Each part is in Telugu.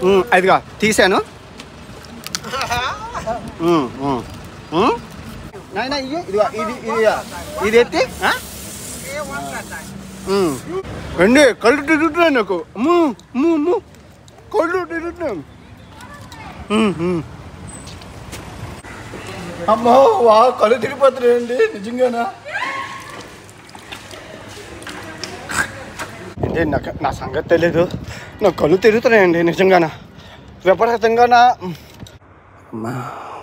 ఉమ్, అదిగో తీసాను ఉమ్, ఉమ్, ఉమ్. నాయనా ఇయ్యి, ఇదిగో ఇది ఇది ఇది ఎత్తి ఆ? ఉమ్. అండి కళ్ళు తిరుగుతున్నాయి నాకు అమ్మో అమ్మో అమ్మో కళ్ళు తిరుగుతున్నాయి ఉమ్, ఉమ్. అమ్మో వా కళ్ళు తిరిగిపోతున్నాయండి నిజంగానా అంటే నాకు నా సంగతి తెలీదు నా కళ్ళు తిరుగుతున్నాయండి నిజంగానా విపరీతంగానా అమ్మా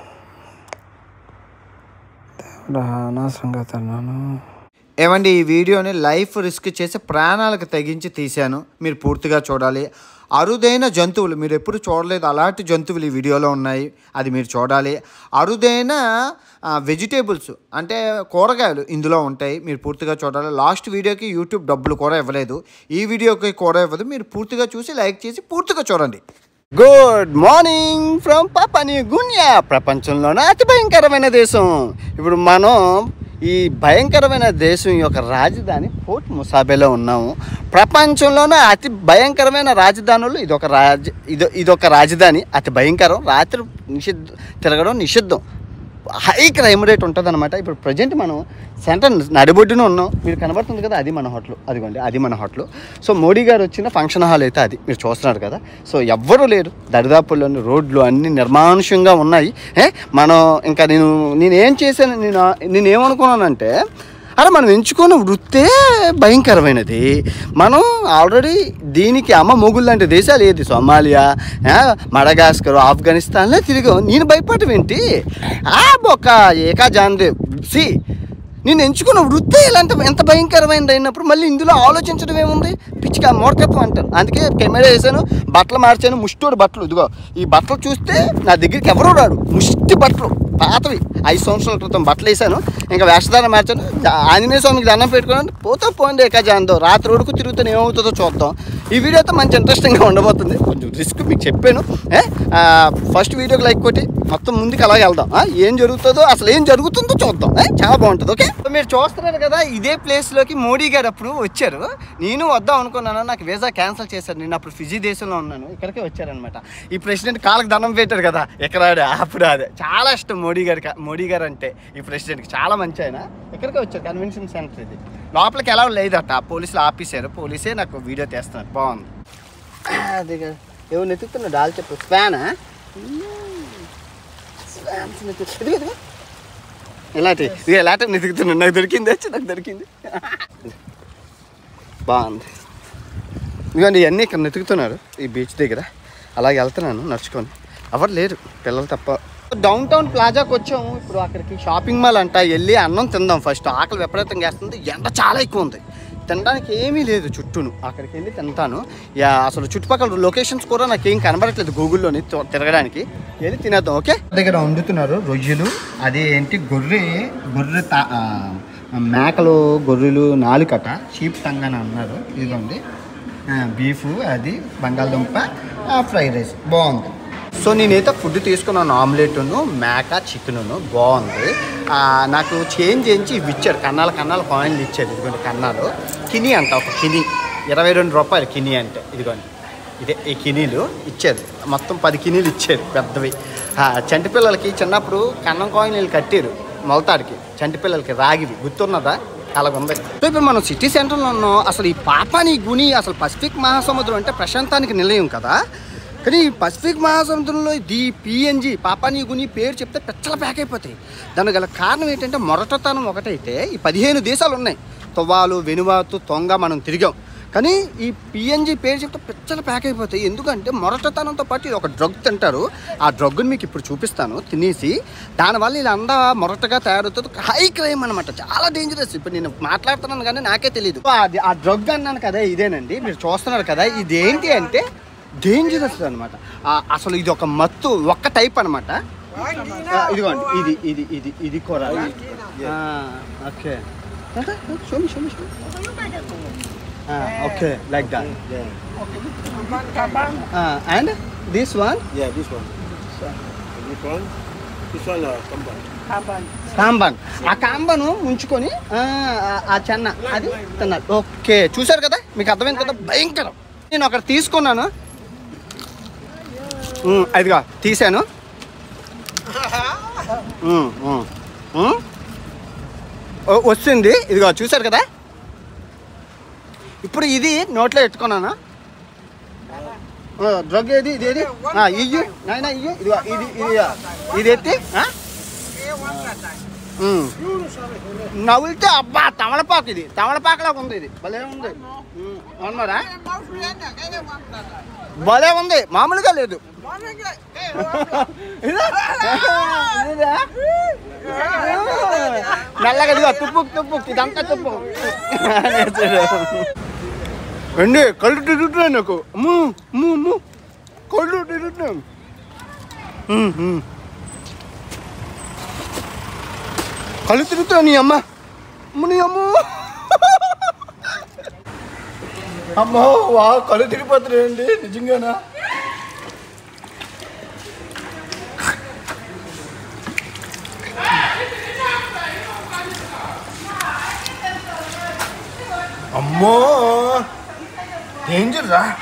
నా సంగతి అన్నాను ఏమండి ఈ వీడియోని లైఫ్ రిస్క్ చేసి ప్రాణాలకు తెగించి తీశాను మీరు పూర్తిగా చూడాలి అరుదైన జంతువులు మీరు ఎప్పుడు చూడలేదు అలాంటి జంతువులు ఈ వీడియోలో ఉన్నాయి అది మీరు చూడాలి అరుదైన వెజిటేబుల్స్ అంటే కూరగాయలు ఇందులో ఉంటాయి మీరు పూర్తిగా చూడాలి లాస్ట్ వీడియోకి యూట్యూబ్ డబ్బులు కూడా ఇవ్వలేదు ఈ వీడియోకి కూడా ఇవ్వదు మీరు పూర్తిగా చూసి లైక్ చేసి పూర్తిగా చూడండి గుడ్ మార్నింగ్ ఫ్రమ్ పాపాని గున్యా ప్రపంచంలోనే అతి భయంకరమైన దేశం ఇప్పుడు మనం ఈ భయంకరమైన దేశం యొక్క రాజధాని పోర్ట్ ముసాబేలో ఉన్నాము ప్రపంచంలోనే అతి భయంకరమైన రాజధానులు ఇదొక రాజ ఇది ఇదొక రాజధాని అతి భయంకరం రాత్రి నిషిద్ధ తిరగడం నిషిద్ధం హై క్రైమ్ రేట్ ఉంటుంది అనమాట ఇప్పుడు ప్రజెంట్ మనం సెంటర్ నడిబొడ్డున ఉన్నాం మీరు కనబడుతుంది కదా అది మన హోటల్ అదిగోండి అది మన హోటల్ సో మోడీ గారు వచ్చిన ఫంక్షన్ హాల్ అయితే అది మీరు చూస్తున్నారు కదా సో ఎవ్వరూ లేరు దరిదాపుల్లోని రోడ్లు అన్నీ నిర్మానుష్యంగా ఉన్నాయి ఏ మనం ఇంకా నేను నేను ఏం చేశాను నేను నేను ఏమనుకున్నానంటే అరే మనం ఎంచుకున్న వృత్తే భయంకరమైనది మనం ఆల్రెడీ దీనికి అమ్మ మొగుళ్ళు లాంటి దేశాలు ఏది సోమాలియా ఆ, మడగాస్కర్ ఆఫ్ఘనిస్తాన్లో తిరిగాం నేను భయపడడం ఏంటి ఆ బొక్క ఏకా జాన్దే సి నేను ఎంచుకున్న వృత్తే ఇలాంటి ఎంత భయంకరమైనది అయినప్పుడు మళ్ళీ ఇందులో ఆలోచించడం ఏముంది పిచ్చిగా మూర్ఖత్వం అంటారు అందుకే కెమెరా వేసాను బట్టలు మార్చాను ముష్టోడు బట్టలు ఇదిగో ఈ బట్టలు చూస్తే నా దగ్గరికి ఎవరో రాడు ముష్టి బట్టలు పాతవి ఐదు సంవత్సరాల క్రితం బట్టలు వేసాను ఇంకా వేషధారం మార్చాను దా- ఆంజనేయ స్వామికి దండం పెట్టుకున్నాను పోతే పోండి ఏకాజాందో రాత్రి వరకు తిరుగుతాను ఏమవుతుందో చూద్దాం ఈ వీడియో అయితే మంచి ఇంట్రెస్టింగ్గా ఉండబోతుంది కొంచెం రిస్క్ మీకు చెప్పాను ఏ? ఆ, ఫస్ట్ వీడియోకి లైక్ కొట్టి మొత్తం ముందుకు అలాగే వెళ్దాం ఆ, ఏం జరుగుతుందో అసలు ఏం జరుగుతుందో చూద్దాం ఏ? చాలా బాగుంటుంది ఓకే సో మీరు చూస్తున్నారు కదా ఇదే ప్లేస్లోకి మోడీ గారు అప్పుడు వచ్చారు నేను వద్దాం అనుకున్నాను నాకు వీసా క్యాన్సిల్ చేశారు నేను అప్పుడు ఫిజీ దేశంలో ఉన్నాను ఇక్కడికే వచ్చారనమాట ఈ ప్రెసిడెంట్ కాళ్ళకి దండం పెట్టారు కదా ఇక్కడ ఆడే, అప్పుడు అదే చాలా ఇష్టం మోడీ గారికి మోడీ గారు అంటే ఈ ప్రెసిడెంట్కి చాలా మంచి ఆయన ఇక్కడికే వచ్చారు కన్వెన్షన్ సెంటర్ ఇది లోపలికి ఎలా లేదట పోలీసులు ఆపేశారు పోలీసే నాకు వీడియో తీస్తున్నారు బాగుంది అది ఏమో నెతుకుతున్నా డాల్ చెప్పు స్పానా ఇలాంటి ఇది ఎలాంటి నెతుకుతున్నా నాకు దొరికింది వచ్చి నాకు దొరికింది బాగుంది ఇదిగోండి ఇవన్నీ ఇక్కడ నెతుకుతున్నారు ఈ బీచ్ దగ్గర అలాగే వెళ్తున్నాను నడుచుకొని ఎవరు లేరు పిల్లలు తప్ప డౌన్ టౌన్ ప్లాజాకి వచ్చాము ఇప్పుడు అక్కడికి షాపింగ్ మాల్ అంట వెళ్ళి అన్నం తిందాం ఫస్ట్ ఆకలి విపరీతంగా వేస్తుంది ఎండ చాలా ఎక్కువ ఉంది తినడానికి ఏమీ లేదు చుట్టూను అక్కడికి వెళ్ళి తింటాను యా అసలు చుట్టుపక్కల లొకేషన్స్ కూడా నాకు ఏం కనబడట్లేదు గూగుల్లోని తి- తిరగడానికి వెళ్ళి తినేద్దాం ఓకే దగ్గర వండుతున్నారు రొయ్యలు అది ఏంటి గొర్రె గొర్రె తా ఆ, మేకలు గొర్రెలు నాలుకట షీప్ టంగ్ అని అన్నారు ఇదిగోండి బీఫ్ అది బంగాళదుంప ఫ్రైడ్ రైస్ బాగుంది సో నేనైతే ఫుడ్ తీసుకున్నాను ఆమ్లెట్ను మేక చికెను బాగుంది ఆ, నాకు చేంజ్ చేయించి ఇవి ఇచ్చారు కన్నాల కన్నాల కాయిన్లు ఇచ్చారు ఇదిగోండి కన్నాలు కినీ అంట ఒక కినీ ఇరవై రెండు రూపాయలు కినీ అంటే ఇదిగోండి ఇదే ఈ కినీలు ఇచ్చారు మొత్తం పది కినీలు ఇచ్చారు పెద్దవి ఆ, చంటి పిల్లలకి చిన్నప్పుడు కన్నం కాయిన్లు కట్టారు మొలతాడికి చంటి పిల్లలకి రాగివి గుర్తున్నదా అలాగ ఉంది సో ఇప్పుడు మనం సిటీ సెంటర్లో ఉన్నాం అసలు ఈ పాపాని గుని అసలు పసిఫిక్ మహాసముద్రం అంటే ప్రశాంతానికి నిలయం కదా కానీ ఈ పసిఫిక్ మహాసముద్రంలో ది పిఎన్జి పాపాని గుని పేరు చెప్తే పెచ్చల ప్యాక్ అయిపోతాయి దానికి గల కారణం ఏంటంటే మొరటతనం ఒకటైతే ఈ పదిహేను దేశాలు ఉన్నాయి తువ్వాలు వెనువాతు తొంగ మనం తిరిగాం కానీ ఈ పిఎన్జి పేరు చెప్తే పిచ్చలు ప్యాక్ అయిపోతాయి ఎందుకంటే మొరటతనంతో పాటు ఇది ఒక డ్రగ్ తింటారు ఆ డ్రగ్ని మీకు ఇప్పుడు చూపిస్తాను తినేసి దానివల్ల వీళ్ళందా మొరటగా తయారవుతుంది హై క్రైమ్ అనమాట చాలా డేంజరస్ ఇప్పుడు నేను మాట్లాడుతున్నాను కానీ నాకే తెలియదు అది ఆ డ్రగ్ అన్నాను కదా ఇదేనండి మీరు చూస్తున్నారు కదా ఇది ఏంటి అంటే డేంజరస్ అనమాట అసలు ఇది ఒక మత్తు ఒక్క టైప్ అనమాట ఇదిగోండి ఇది ఇది ఇది ఇది కూర okay show me show me show me okay like that and this one Yeah, this one. This one. This one, uh, kambang. కాంబన్ ఆ కాంబను ముంచుకొని ఆ, ఆ- ఆ చెన్న అది తిన్నారు ఓకే చూశారు కదా మీకు అర్థమైంది కదా భయంకరం నేను ఒకటి తీసుకున్నాను ఉమ్, అదిగో తీసాను ఉమ్, ఉమ్, ఉమ్. ఓ- వస్తుంది ఇదిగో చూసారు కదా ఇప్పుడు ఇది నోట్లో పెట్టుకున్నాను డ్రగ్ ఏది ఇది ఏది ఆ, ఇయ్యి నాయన ఇయ్యి ఇదిగో ఇది ఇది ఇది ఎత్తి ఆ? ఉమ్. నవ్వులితే అబ్బా తమలపాకు ఇది తమలపాకులాగా ఉంది ఇది భలే ఉంది ఉమ్, అన్నారా భలే ఉంది మామూలుగా లేదు ఇదా? ఇదా? నల్లగా ఇదిగో తుప్పు తుప్పు ఇదంతా తుప్పు అండి కళ్ళు తిరుగుతున్నాయి నాకు అమ్ము అమ్ము అమ్ము కళ్ళు తిరుగుతున్నాయి ఉమ్, ఉమ్. కళ్ళు తిరుగుతున్నా నీ అమ్మ అమ్మ నీ అమ్మ అమ్మో వా కళ్ళు తిరిగిపోతున్నాయండి నిజంగానా అమ్మో డేంజర్ రా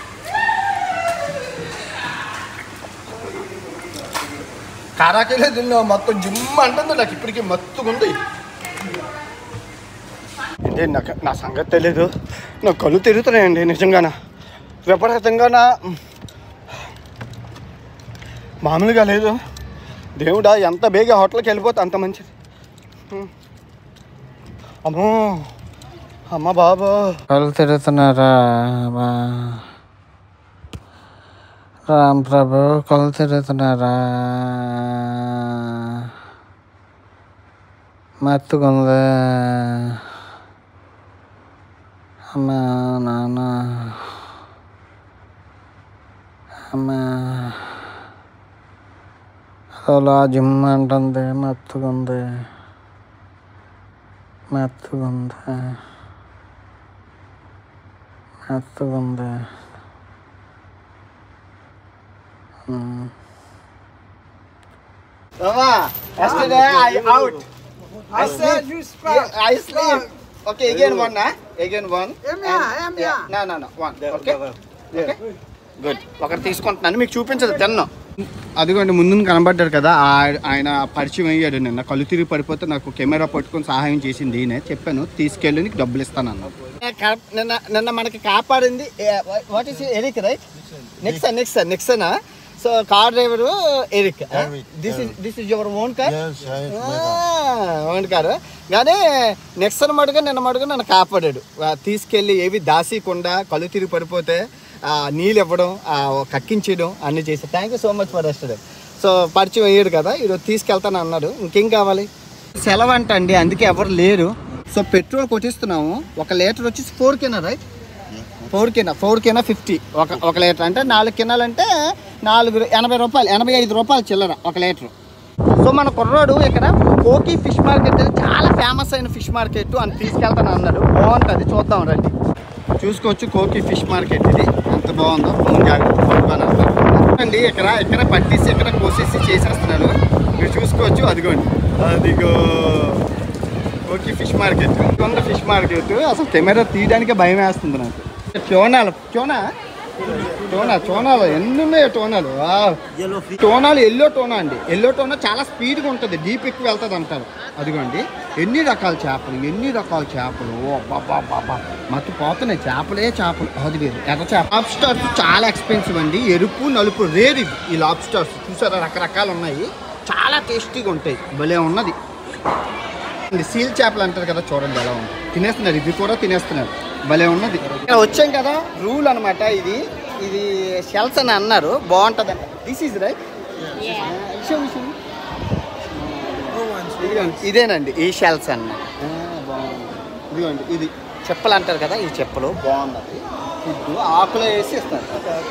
కారాకెళ్ళే తిన్నా మొత్తం జిమ్ అంటుంది నాకు ఇప్పటికీ మత్తుగా ఉంది అంటే నాకు నా సంగతి తెలీదు నా కళ్ళు తిరుగుతున్నాయండి నిజంగానా విపరీతంగా నా మామూలుగా లేదు దేవుడా ఎంత బేగా హోటల్కి వెళ్ళిపోతే అంత మంచిది ఉమ్. అమ్మో అమ్మ బాబు కళ్ళు తిరుగుతున్నారా బా. రామ్ ప్రభు కళ్ళు తిరుగుతున్నారా మత్తుకుంది అమ్మా నాన్న అమ్మా అలా జిమ్ అంటుంది మత్తుకుంది మెత్తగుంది మెత్తగుంది మ్మ్. Mama, yesterday I out. I sleep. Yeah, I sleep. Okay, again one, huh? Again one. And- yeah. No, no, no. One. Okay. Okay. గుడ్ ఒకటి తీసుకుంటున్నాను మీకు చూపించదు తిన్నాం అదిగోండి ముందు కనబడ్డాడు కదా ఆ- ఆయన పరిచయం అయ్యాడు నిన్న కళ్ళు తిరిగి పడిపోతే నాకు కెమెరా పట్టుకొని సహాయం చేసింది ఈయనే చెప్పాను తీసుకెళ్ళి నీకు డబ్బులు ఇస్తాను అన్నాడు నిన్న నిన్న మనకి కాపాడింది what is Eric right next next next so car driver Eric this is this is your own car own car కానీ నెక్స్ట్ మడుగా నిన్న మడుగా నన్ను కాపాడాడు ఆ, తీసుకెళ్ళి ఏవి దాసీకుండా కళ్ళు తిరిగి పడిపోతే ఆ, నీళ్ళు ఇవ్వడం ఆ, కక్కించడం అన్నీ చేసి thank you so much for rested so పరిచయం అయ్యాడు కదా ఈరోజు తీసుకెళ్తాను అన్నాడు ఇంకేం కావాలి సెలవు అంట అండి అందుకే ఎవరు లేరు సో పెట్రోల్ కొట్టిస్తున్నాము ఒక లీటర్ వచ్చేసి ఫోర్ కినా రైట్ ఫోర్ కినా ఫోర్ కినా ఫిఫ్టీ ఒక ఒక లీటర్ అంటే నాలుగు కినాలు అంటే నాలుగు ఎనభై రూపాయలు ఎనభై ఐదు రూపాయలు చిల్లర ఒక లీటర్ సో మన కుర్రాడు ఇక్కడ కోకి ఫిష్ మార్కెట్ అని చాలా ఫేమస్ అయిన ఫిష్ మార్కెట్ అని తీసుకెళ్తాను అన్నాడు బాగుంటుంది చూద్దాం రండి చూసుకోవచ్చు కోకి ఫిష్ మార్కెట్ ఇది ఎంత బాగుందో ఫోన్ జాగ్రత్త పట్టుకొని వెళ్తాను. అండి ఇక్కడ ఇక్కడ పట్టేసి ఇక్కడ కోసేసి చేసేస్తున్నాడు మీరు చూసుకోవచ్చు అదిగోండి అదిగో ఓకే ఫిష్ మార్కెట్ కొంత ఫిష్ మార్కెట్ అసలు కెమెరా తీయడానికి భయం వేస్తుంది నాకు చోనాలు చోనా టోనా టోనాలు ఎన్ని ఉన్నాయో టోనాలు వావ్. టోనాలు ఎల్లో టోనా అండి ఎల్లో టోనా చాలా స్పీడ్గా ఉంటుంది డీప్ ఎక్కువ వెళ్తుంది అంటారు అదిగోండి ఎన్ని రకాల చేపలు ఎన్ని రకాల చేపలు ఓ బాబా బాబా మత్తు పోతున్నాయి చేపలే చేపలు అది లేదు ఎర్ర చేప లాబ్స్టర్స్ చాలా ఎక్స్పెన్సివ్ అండి ఎరుపు నలుపు రేర్ ఇవి ఈ లాబ్స్టర్స్ చూసారా రకరకాలు ఉన్నాయి చాలా టేస్టీగా ఉంటాయి భలే ఉన్నది ఇది సీల్ చేపలు అంటారు కదా చూడండి ఎలా ఉంది తినేస్తున్నారు ఇది కూడా తినేస్తున్నారు భలే ఉన్నది ఇక్కడ వచ్చాం కదా రూల్ అన్నమాట ఇది ఇది షెల్స్ అని అన్నారు బాగుంటుంది దిస్ ఈజ్ రైట్ ఇదిగోండి ఇదేనండి ఈ షెల్స్ అన్న ఆ, బాగుంది ఇదిగోండి ఇది చెప్పులు అంటారు కదా ఈ చెప్పులు బాగున్నది ఫుడ్ ఆకులో వేసి ఇస్తారు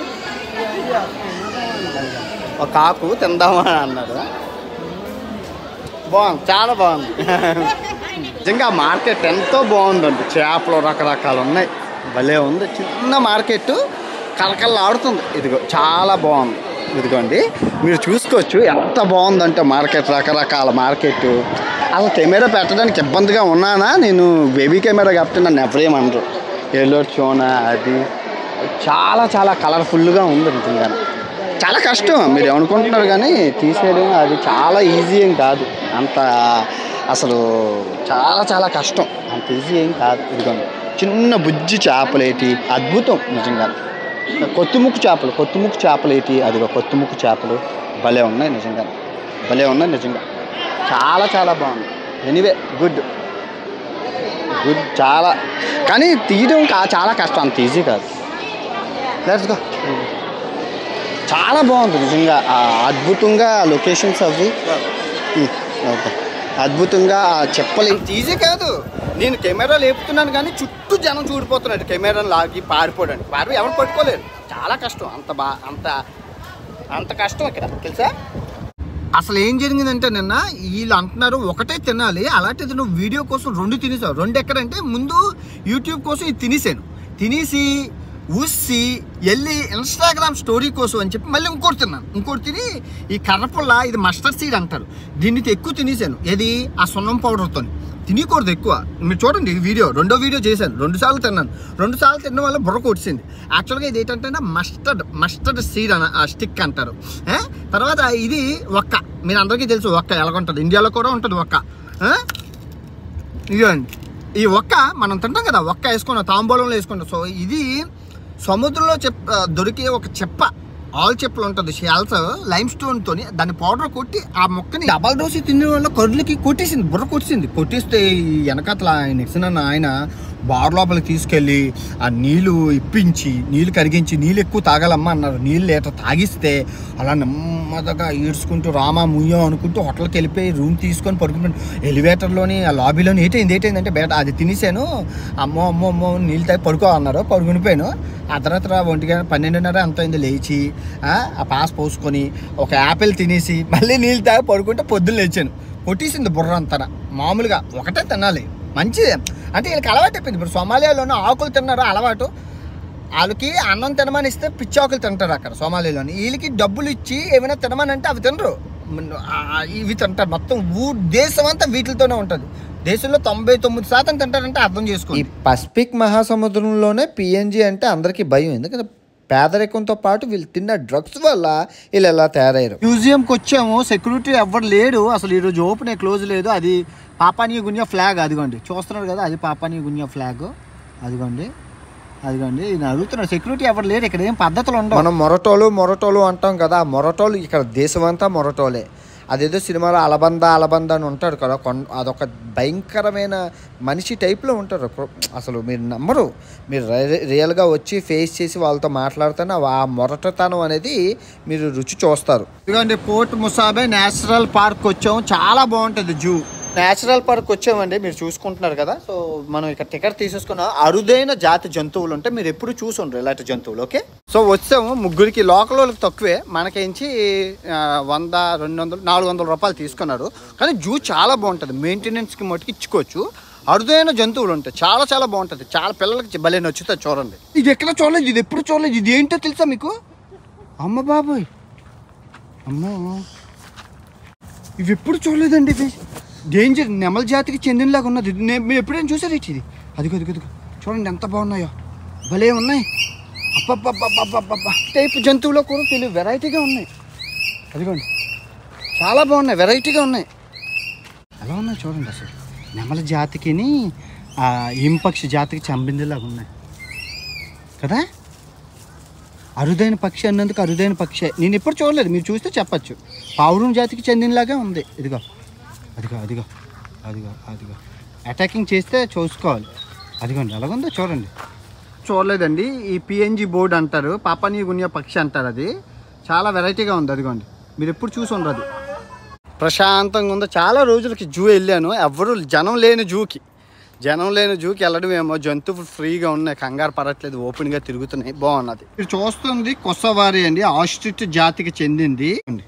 ఒక ఆకు తిందామా అన్నారు బాగుంది చాలా బాగుంది నిజంగా ఆ మార్కెట్ ఎంతో బాగుందండి చేపలు రకరకాలు ఉన్నాయి భలే ఉంది చిన్న మార్కెట్ కలకల్లాడుతుంది ఇదిగో చాలా బాగుంది ఇదిగోండి మీరు చూసుకోవచ్చు ఎంత బాగుందంటే మార్కెట్ రకరకాల మార్కెట్ అసలు కెమెరా పెట్టడానికి ఇబ్బందిగా ఉన్నానా నేను బేబీ కెమెరా కాబట్టి నన్ను ఎవరేమనరు ఎల్లో చోనా అది చాలా చాలా కలర్ఫుల్గా ఉంది నిజంగా చాలా కష్టం మీరు ఏమనుకుంటున్నారు కానీ తీసేయడం అది చాలా ఈజీ ఏం కాదు అంత అసలు చాలా చాలా కష్టం అంత ఈజీ ఏం కాదు ఇదిగోండి చిన్న బుజ్జి చేపలేటి అద్భుతం నిజంగా కొత్తిముక్కు చేపలు కొత్తిముక్కు చేపలేటి అదిగో కొత్తిముక్కు చేపలు భలే ఉన్నాయి నిజంగా భలే ఉన్నాయి నిజంగా చాలా చాలా బాగుంది ఎనీవే గుడ్ గుడ్ చాలా కానీ తీయడం కా చాలా కష్టం అంత ఈజీ కాదు లెట్స్ గో చాలా బాగుంది నిజంగా ఆ అద్భుతంగా లొకేషన్స్ అవి ఉమ్, ఓకే అద్భుతంగా ఆ చెప్పలు ఇంత ఈజీ కాదు నేను కెమెరా లేపుతున్నాను కానీ చుట్టూ జనం చూడిపోతున్నాడు కెమెరాను లాగి పారిపోవడానికి పారి ఎవరు పట్టుకోలేరు చాలా కష్టం అంత బా అంత అంత కష్టం ఇక్కడ తెలుసా అసలు ఏం జరిగిందంటే నిన్న వీళ్ళు అంటున్నారు ఒకటే తినాలి అలాంటిది నువ్వు వీడియో కోసం రెండు తినేసావు రెండు ఎక్కడంటే ముందు యూట్యూబ్ కోసం ఇది తినేసాను తినేసి ఊసి వెళ్ళి ఇన్స్టాగ్రామ్ స్టోరీ కోసం అని చెప్పి మళ్ళీ ఇంకోటి తిన్నాను ఇంకోటి తిని ఈ కర్రపుల్ల ఇది మస్టర్డ్ సీడ్ అంటారు దీన్ని ఎక్కువ తినేసాను ఏది ఆ సున్నం పౌడర్తో తినకూడదు ఎక్కువ మీరు చూడండి ఈ వీడియో రెండో వీడియో చేశాను రెండు సార్లు తిన్నాను రెండు సార్లు తినడం వల్ల బుర్ర కొట్టింది యాక్చువల్గా ఇది ఏంటంటే మస్టర్డ్ మస్టర్డ్ సీడ్ అన ఆ స్టిక్ అంటారు ఏ? తర్వాత ఇది ఒక్క మీరు అందరికీ తెలుసు ఒక్క ఎలాగుంటుంది ఇండియాలో కూడా ఉంటుంది ఒక్క ఏ? ఇదిగోండి ఈ ఒక్క మనం తింటాం కదా ఒక్క వేసుకున్నాం తాంబూలంలో వేసుకుంటాం సో ఇది సముద్రంలో చెప్ ఆ, దొరికే ఒక చెప్ప ఆల్ చెప్పులు ఉంటుంది షెల్స్ లైమ్ స్టోన్ తోని దాన్ని పౌడర్ కొట్టి ఆ మొక్కని డబల్ డోసి తినే వల్ల కర్రులకి కొట్టేసింది బుర్ర కొట్టేసింది కొట్టేస్తే ఈ వెనకతల ఆయన ఇచ్చిన ఆయన బార్ లోపలికి తీసుకెళ్ళి ఆ నీళ్లు ఇప్పించి నీళ్లు కరిగించి నీళ్ళు ఎక్కువ తాగాలమ్మా అన్నారు నీళ్ళు లీటర్ తాగిస్తే అలా నెమ్మదిగా ఈడ్చుకుంటూ రామా ముయ్యం అనుకుంటూ హోటల్కి వెళ్ళిపోయి రూమ్ తీసుకొని పడుకుంటాను ఎలివేటర్లోని ఆ లాబీలోని ఏటైంది ఏటైందంటే బయట అది తినేసాను అమ్మో అమ్మో అమ్మో నీళ్ళు తాగి పడుకో అన్నారు పడుకునిపోయాను ఆ తర్వాత ఒంటిగా పన్నెండున్నర అంత అయింది లేచి ఆ ఆ పాస్ పోసుకొని ఒక యాపిల్ తినేసి మళ్ళీ నీళ్ళు తాగి పడుకుంటే పొద్దున్న లేచాను కొట్టేసింది బుర్ర అంతా మామూలుగా ఒకటే తినాలి మంచిది అంటే వీళ్ళకి అలవాటు అయిపోయింది ఇప్పుడు సోమాలియాలోనూ ఆకులు తిన్నారు అలవాటు వాళ్ళకి అన్నం తినమని ఇస్తే పిచ్చి ఆకులు తింటారు అక్కడ సోమాలియాలోని వీళ్ళకి డబ్బులు ఇచ్చి ఏమైనా తినమని అంటే అవి తినరు ఆ, ఇవి తింటారు మొత్తం ఊ దేశం అంతా వీటితోనే ఉంటుంది దేశంలో తొంభై తొమ్మిది శాతం తింటారంటే అర్థం చేసుకో ఈ పసిఫిక్ మహాసముద్రంలోనే పిఎన్జి అంటే అందరికీ భయం ఎందుకంటే పేదరికంతో పాటు వీళ్ళు తిన్న డ్రగ్స్ వల్ల వీళ్ళు ఎలా తయారయ్యారు మ్యూజియంకి వచ్చాము సెక్యూరిటీ ఎవ్వరు లేడు అసలు ఈరోజు ఓపెన్ క్లోజ్ లేదు అది పాపానీ గున్యా ఫ్లాగ్ అదిగోండి చూస్తున్నారు కదా అది పాపానీ గున్యా ఫ్లాగ్ అదిగోండి అదిగోండి ఈయన అడుగుతున్నారు సెక్యూరిటీ ఎవరు లేరు ఇక్కడ ఏం పద్ధతులు ఉండవు మనం మొరటోలు మొరటోలు అంటాం కదా ఆ మొరటోలు ఇక్కడ దేశమంతా మొరటోలే అదేదో సినిమాలో అలబంద అలబంద అని ఉంటాడు కదా కొన్ అదొక భయంకరమైన మనిషి టైప్లో ఉంటారు ప్ర- అసలు మీరు నమ్మరు మీరు రి- రియల్గా వచ్చి ఫేస్ చేసి వాళ్ళతో మాట్లాడితేనే ఆ మొరటతనం అనేది మీరు రుచి చూస్తారు ఇదిగోండి పోర్ట్ ముసాబే నేచురల్ పార్క్ వచ్చాము చాలా బాగుంటుంది జూ నేచురల్ పార్క్ వచ్చామండి మీరు చూసుకుంటున్నారు కదా సో మనం ఇక్కడ టికెట్ తీసేసుకున్నాం అరుదైన జాతి జంతువులు ఉంటే మీరు ఎప్పుడు చూసుండ్రు ఇలాంటి జంతువులు ఓకే సో వచ్చాము ముగ్గురికి లోకల్ వాళ్ళకి తక్కువే మనకించి ఆ, వంద రెండు వందలు నాలుగు వందల రూపాయలు తీసుకున్నారు కానీ జూ చాలా బాగుంటుంది మెయింటెనెన్స్కి మట్టుకు ఇచ్చుకోవచ్చు అరుదైన జంతువులు ఉంటాయి చాలా చాలా బాగుంటుంది చాలా పిల్లలకి భలే నచ్చుతుంది చూడండి ఇది ఎక్కడ చూడలేదు ఇది ఎప్పుడు చూడలేదు ఇది ఏంటో తెలుసా మీకు అమ్మ బాబోయ్ అమ్మో ఇవి ఎప్పుడు చూడలేదండి ఇది డేంజర్ నెమల జాతికి చెందినలాగా ఉన్నది ఇది నే- మీరు ఎప్పుడైనా చూసారు ఇచ్చి ఇది అదిగో అదిగో అదిగో చూడండి ఎంత బాగున్నాయో భలే ఉన్నాయి అబ్బబ్బబ్బబ్బబ్బబ్బ టైప్ జంతువులో కూడా తెలియదు వెరైటీగా ఉన్నాయి అదిగోండి చాలా బాగున్నాయి వెరైటీగా ఉన్నాయి ఎలా ఉన్నాయి చూడండి అసలు నెమల జాతికిని ఆ ఇంపక్షి జాతికి చంపిందిలాగా ఉన్నాయి కదా అరుదైన పక్షి అన్నందుకు అరుదైన పక్షి నేను ఎప్పుడు చూడలేదు మీరు చూస్తే చెప్పచ్చు పావురం జాతికి చెందినలాగే ఉంది ఇదిగో అదిగో అదిగో అదిగో అదిగో అటాకింగ్ చేస్తే చూసుకోవాలి అదిగోండి ఎలాగుందో చూడండి చూడలేదండి ఈ పిఎన్జి బోర్డు అంటారు పాపానీ గున్యా పక్షి అంటారు అది చాలా వెరైటీగా ఉంది అదిగోండి మీరు ఎప్పుడు చూసి ఉండదు ప్రశాంతంగా ఉందో చాలా రోజులకి జూ వెళ్ళాను ఎవ్వరు జనం లేని జూకి జనం లేని జూకి వెళ్ళడం ఏమో జంతువులు ఫ్రీగా ఉన్నాయి కంగారు పడట్లేదు ఓపెన్గా తిరుగుతున్నాయి బాగున్నది మీరు చూస్తుంది కొసవారి అండి ఆస్ట్రిచ్ జాతికి చెందింది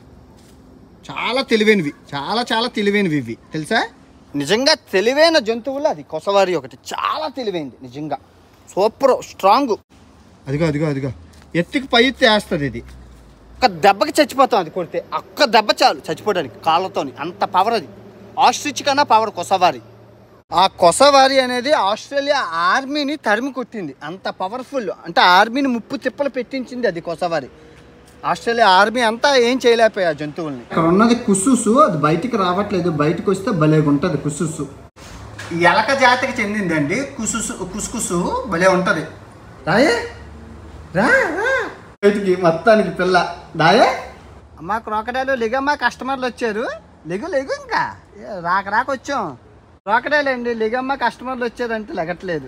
చాలా తెలివైనవి చాలా చాలా తెలివైనవి ఇవి తెలుసా నిజంగా తెలివైన జంతువులు అది కొసవారి ఒకటి చాలా తెలివైంది నిజంగా సూపర్ స్ట్రాంగ్ అదిగో అదిగో అదిగో ఎత్తుకి పై ఎత్తి వేస్తుంది ఇది ఒక్క దెబ్బకి చచ్చిపోతాం అది కొడితే ఒక్క దెబ్బ చాలు చచ్చిపోవడానికి కాళ్ళతోని అంత పవర్ అది ఆస్ట్రిచ్ కన్నా పవర్ కొసవారి ఆ కొసవారి అనేది ఆస్ట్రేలియా ఆర్మీని తరిమి కొట్టింది అంత పవర్ఫుల్ అంటే ఆర్మీని ముప్పు తిప్పలు పెట్టించింది అది కొసవారి ఆస్ట్రేలియా ఆర్మీ అంతా ఏం చేయలేకపోయా ఆ జంతువుల్ని ఇక్కడ ఉన్నది కుస్సుసు అది బయటికి రావట్లేదు బయటకు వస్తే భలేగా ఉంటుంది కుస్సుసు ఈ ఎలక జాతికి చెందిందండి కుసుసు కుసుకుసు భలే ఉంటుంది రాయే రా రా బయటికి మొత్తానికి పిల్ల దాయే అమ్మా క్రోకడాలు లిగమ్మా కస్టమర్లు వచ్చారు లిగు లిగు ఇంకా ఏ, రాక రాక వచ్చాం క్రోకడాలు అండి లిగమ్మ కస్టమర్లు వచ్చారంటే లెగట్లేదు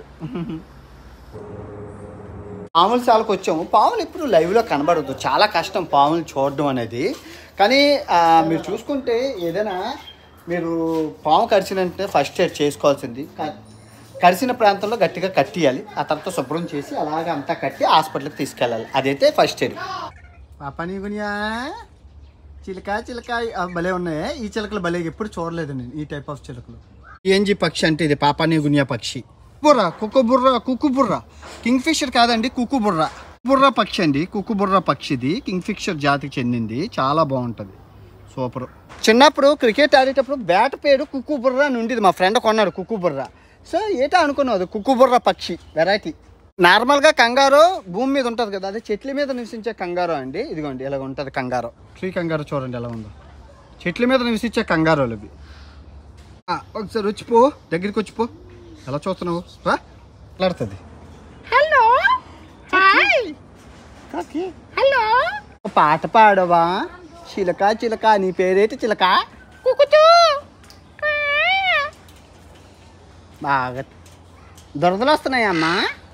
పాముల శాలకు వచ్చాము పాములు ఇప్పుడు లైవ్లో కనబడదు చాలా కష్టం పాములు చూడడం అనేది కానీ ఆ, మీరు చూసుకుంటే ఏదైనా మీరు పాము కరిచినంటే ఫస్ట్ ఎయిడ్ చేసుకోవాల్సింది క- కరిసిన ప్రాంతంలో గట్టిగా కట్టియాలి ఆ తర్వాత శుభ్రం చేసి అలాగ అంతా కట్టి హాస్పిటల్కి తీసుకెళ్ళాలి అదైతే ఫస్ట్ ఎయిడ్ పాపని గునియా చిలక చిలక ఆ, భలే ఉన్నాయి ఈ చిలకలు భలే ఎప్పుడు చూడలేదు నేను ఈ టైప్ ఆఫ్ చిలకలు ఏంజీ పక్షి అంటే ఇది పాపాని గునియా పక్షి బుర్ర కుక్కు బుర్ర కుక్కు బుర్ర కింగ్ ఫిషర్ కాదండి కుక్కు బుర్ర బుర్ర పక్షి అండి కుక్కు బుర్ర పక్షిది కింగ్ ఫిషర్ జాతికి చెందింది చాలా బాగుంటుంది సూపర్ చిన్నప్పుడు క్రికెట్ ఆడేటప్పుడు బ్యాట్ పేరు కుక్కు బుర్ర అని ఉండేది మా ఫ్రెండ్ కొన్నాడు కుక్కు బుర్ర సో ఏటా అనుకున్నావు కుక్కు బుర్ర పక్షి వెరైటీ నార్మల్గా కంగారో భూమి మీద ఉంటుంది కదా అదే చెట్ల మీద నివసించే కంగారో అండి ఇదిగోండి ఇలాగ ఉంటుంది కంగారో ట్రీ కంగారో చూడండి ఎలా ఉందో చెట్ల మీద నివసించే కంగారోలు ఇవి ఆ, ఒకసారి వచ్చిపో దగ్గరికి వచ్చిపో ఎలా చూస్తున్నావు రా మాట్లాడుతుంది హలో హాయ్ హలో పాట పాడవా చిలక చిలక నీ పేరేంటి చిలక కుకుచూ బాగా దురదలు వస్తున్నాయి అమ్మా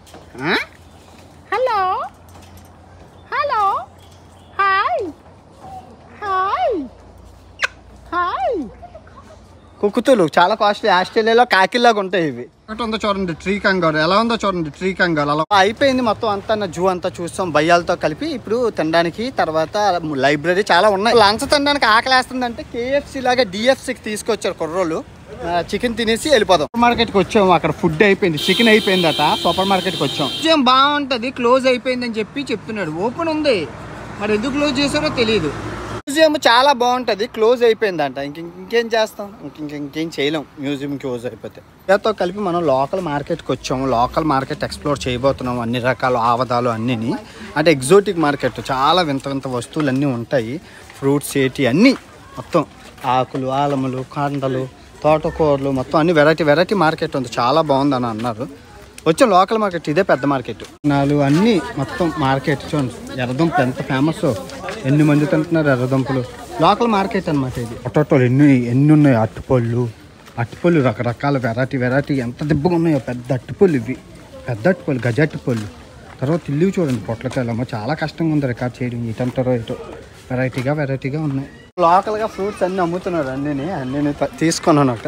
hello hello hi hi hi కుక్కుతులు చాలా కాస్ట్లీ ఆస్ట్రేలియాలో కాకిల్లాగా ఉంటాయి ఇవి అటు ఉందో చూడండి ట్రీ కంగారు ఎలా ఉందో చూడండి ట్రీ కంగారు అలా అయిపోయింది మొత్తం అంతా నా జూ అంతా చూస్తాం భయ్యాలతో కలిపి ఇప్పుడు తినడానికి తర్వాత లైబ్రరీ చాలా ఉన్నాయి లంచ్ తినడానికి ఆకలేస్తుందంటే కేఎఫ్సి లాగా డిఎఫ్సికి తీసుకొచ్చారు కుర్రోళ్ళు చికెన్ తినేసి వెళ్ళిపోదాం సూపర్ మార్కెట్కి వచ్చాము అక్కడ ఫుడ్ అయిపోయింది చికెన్ అయిపోయిందట సూపర్ మార్కెట్కి వచ్చాం మ్యూజియం బాగుంటుంది క్లోజ్ అయిపోయిందని చెప్పి చెప్తున్నాడు ఓపెన్ ఉంది మరి ఎందుకు క్లోజ్ చేశారో తెలియదు మ్యూజియం చాలా బాగుంటుంది క్లోజ్ అయిపోయిందంట ఇంక ఇంకేం చేస్తాం ఇంక ఇంక ఇంకేం చేయలేం మ్యూజియం క్లోజ్ అయిపోతే దాంతో కలిపి మనం లోకల్ మార్కెట్కి వచ్చాము లోకల్ మార్కెట్ ఎక్స్ప్లోర్ చేయబోతున్నాం అన్ని రకాల ఆవదాలు అన్నీని అంటే ఎగ్జోటిక్ మార్కెట్ చాలా వింత వింత వస్తువులు అన్నీ ఉంటాయి ఫ్రూట్స్ ఏటి అన్నీ మొత్తం ఆకులు ఆలములు కాండలు తోటకూరలు మొత్తం అన్ని వెరైటీ వెరైటీ మార్కెట్ ఉంది చాలా బాగుందని అన్నారు వచ్చే లోకల్ మార్కెట్ ఇదే పెద్ద మార్కెట్ నాలుగు అన్ని మొత్తం మార్కెట్ చూడండి ఎర్రదుంపలు ఎంత ఫేమస్ ఎన్ని మంది తింటున్నారు ఎర్రదుంపలు లోకల్ మార్కెట్ అన్నమాట ఇది పొటాటోలు ఎన్ని ఎన్ని ఉన్నాయి అట్టుపళ్ళు అట్టుపళ్ళు రకరకాల వెరైటీ వెరైటీ ఎంత దిబ్బగా ఉన్నాయో పెద్ద అట్టుపళ్ళు ఇవి పెద్ద అట్టుపళ్ళు గజ అట్టుపళ్ళు తర్వాత ఇల్లు చూడండి పొట్లకాయలమ్మ చాలా కష్టంగా ఉంది రికార్డ్ చేయడం ఇటంటారో ఇటో వెరైటీగా వెరైటీగా ఉన్నాయి లోకల్గా ఫ్రూట్స్ అన్నీ అమ్ముతున్నారు అన్నీ అన్నీ తీసుకున్నాను ఒకట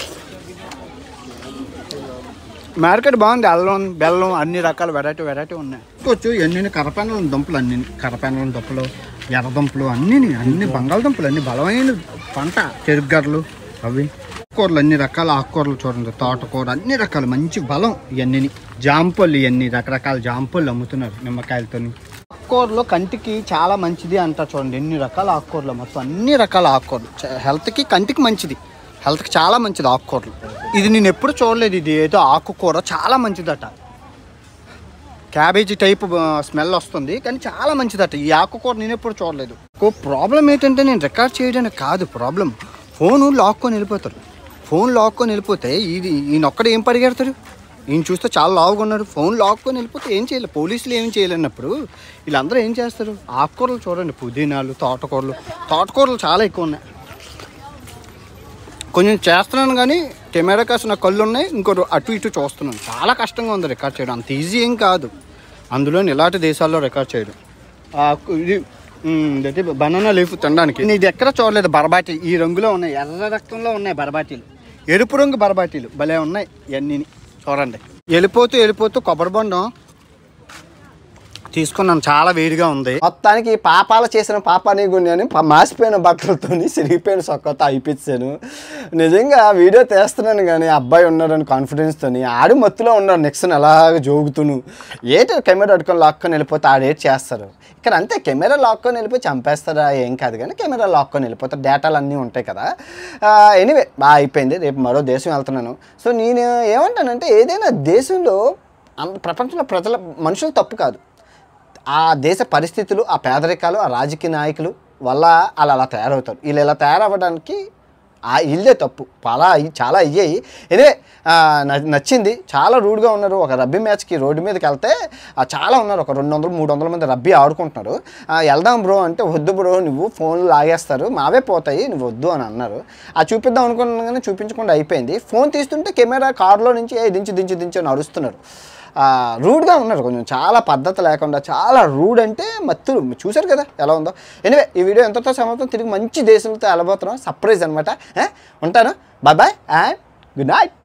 మార్కెట్ బాగుంది అల్లం బెల్లం అన్ని రకాల వెరైటీ వెరైటీ ఉన్నాయి చూసుకోవచ్చు ఎన్ని కరపెనల దుంపలు అన్ని కరపెనల దుంపలు ఎర్ర దుంపలు అన్ని అన్ని బంగాళదుంపలు అన్ని బలమైన పంట చెరుగ్గర్రలు అవి ఆకుకూరలు అన్ని రకాల ఆకుకూరలు చూడండి తోటకూర అన్ని రకాల మంచి బలం ఇవన్నీ జాంపళ్ళు ఇవన్నీ రకరకాల జాంపళ్ళు అమ్ముతున్నారు నిమ్మకాయలతోని ఆకుకూరలు కంటికి చాలా మంచిది అంటారు చూడండి ఎన్ని రకాల ఆకుకూరలు మొత్తం అన్ని రకాల ఆకుకూరలు చ- హెల్త్కి కంటికి మంచిది హెల్త్కి చాలా మంచిది ఆకుకూరలు ఇది నేను ఎప్పుడు చూడలేదు ఇది ఏదో ఆకుకూర చాలా మంచిదట క్యాబేజీ టైప్ స్మెల్ వస్తుంది కానీ చాలా మంచిదట ఈ ఆకుకూర నేను ఎప్పుడు చూడలేదు ప్రాబ్లం ఏంటంటే నేను రికార్డ్ చేయడానికి కాదు ప్రాబ్లం ఫోను లాక్కొని వెళ్ళిపోతారు ఫోన్ లాక్కొని వెళ్ళిపోతే ఇది ఈయన ఒక్కడ ఏం పరిగెడతాడు ఈయన చూస్తే చాలా లావుగా ఉన్నాడు ఫోన్ లాక్కొని వెళ్ళిపోతే ఏం చేయలేదు పోలీసులు ఏం చేయలేనప్పుడు వీళ్ళందరూ ఏం చేస్తారు ఆకుకూరలు చూడండి పుదీనాలు తోటకూరలు తోటకూరలు చాలా ఎక్కువ ఉన్నాయి కొంచెం చేస్తున్నాను కానీ కెమెరా కాసిన నా కళ్ళు ఉన్నాయి ఇంకో అటు ఇటు చూస్తున్నాను చాలా కష్టంగా ఉంది రికార్డ్ చేయడం అంత ఈజీ ఏం కాదు అందులో ఇలాంటి దేశాల్లో రికార్డ్ చేయడం ఆ, ఇది బనానా లీఫ్ తినడానికి నేను ఇది ఎక్కడ చూడలేదు బరబాటి ఈ రంగులో ఉన్నాయి ఎర్ర రక్తంలో ఉన్నాయి బరబాటీలు ఎరుపు రంగు బరబాటీలు భలే ఉన్నాయి ఇవన్నీ చూడండి వెళ్ళిపోతూ వెళ్ళిపోతూ కొబ్బరి బొండం తీసుకున్నాను చాలా వేడిగా ఉంది మొత్తానికి పాపాలు చేసిన పాపాని గుణ్యాన్ని ప- మాసిపోయిన బట్టలతోని సిరిగిపోయిన సొక్కతో అయిపించాను నిజంగా వీడియో తీస్తున్నాను కానీ అబ్బాయి ఉన్నాడని కాన్ఫిడెన్స్తోని ఆడు మత్తులో ఉన్నాడు నెక్స్ట్ అలాగ జోగుతును ఏటి కెమెరా అడుకొని లాక్కొని వెళ్ళిపోతే ఆడేటి చేస్తారు ఇక్కడ అంతే కెమెరా లాక్కొని వెళ్ళిపోయి చంపేస్తారా ఏం కాదు కానీ కెమెరా లాక్కొని వెళ్ళిపోతారు డేటాలు అన్నీ ఉంటాయి కదా ఎనీవే బాగా అయిపోయింది రేపు మరో దేశం వెళ్తున్నాను సో నేను ఏమంటానంటే ఏదైనా దేశంలో అంత ప్రపంచంలో ప్రజల మనుషులు తప్పు కాదు ఆ దేశ పరిస్థితులు ఆ పేదరికాలు ఆ రాజకీయ నాయకులు వల్ల వాళ్ళు అలా తయారవుతారు వీళ్ళు ఇలా తయారవ్వడానికి ఆ ఇల్లే తప్పు చాలా చాలా అయ్యాయి ఇదే నచ్చింది చాలా రూడ్గా ఉన్నారు ఒక రబ్బీ మ్యాచ్కి రోడ్డు మీదకి వెళ్తే ఆ, చాలా ఉన్నారు ఒక రెండు వందలు మూడు వందల మంది రబ్బీ ఆడుకుంటున్నారు ఆ, వెళ్దాం బ్రో అంటే వద్దు బ్రో నువ్వు ఫోన్లు లాగేస్తారు మావే పోతాయి నువ్వు వద్దు అని అన్నారు ఆ చూపిద్దాం అనుకున్నాను కానీ చూపించకుండా అయిపోయింది ఫోన్ తీస్తుంటే కెమెరా కారులో నుంచి ఏ దించి దించి దించి అని అరుస్తున్నారు ఆ, రూడ్గా ఉన్నారు కొంచెం చాలా పద్ధతి లేకుండా చాలా రూడ్ అంటే మత్తులు చూశారు కదా ఎలా ఉందో ఎనివే ఈ వీడియో ఎంతతో సమాప్తం తిరిగి మంచి దేశంతో వెళ్ళబోతున్నాం సర్ప్రైజ్ అనమాట ఉంటాను bye bye and good night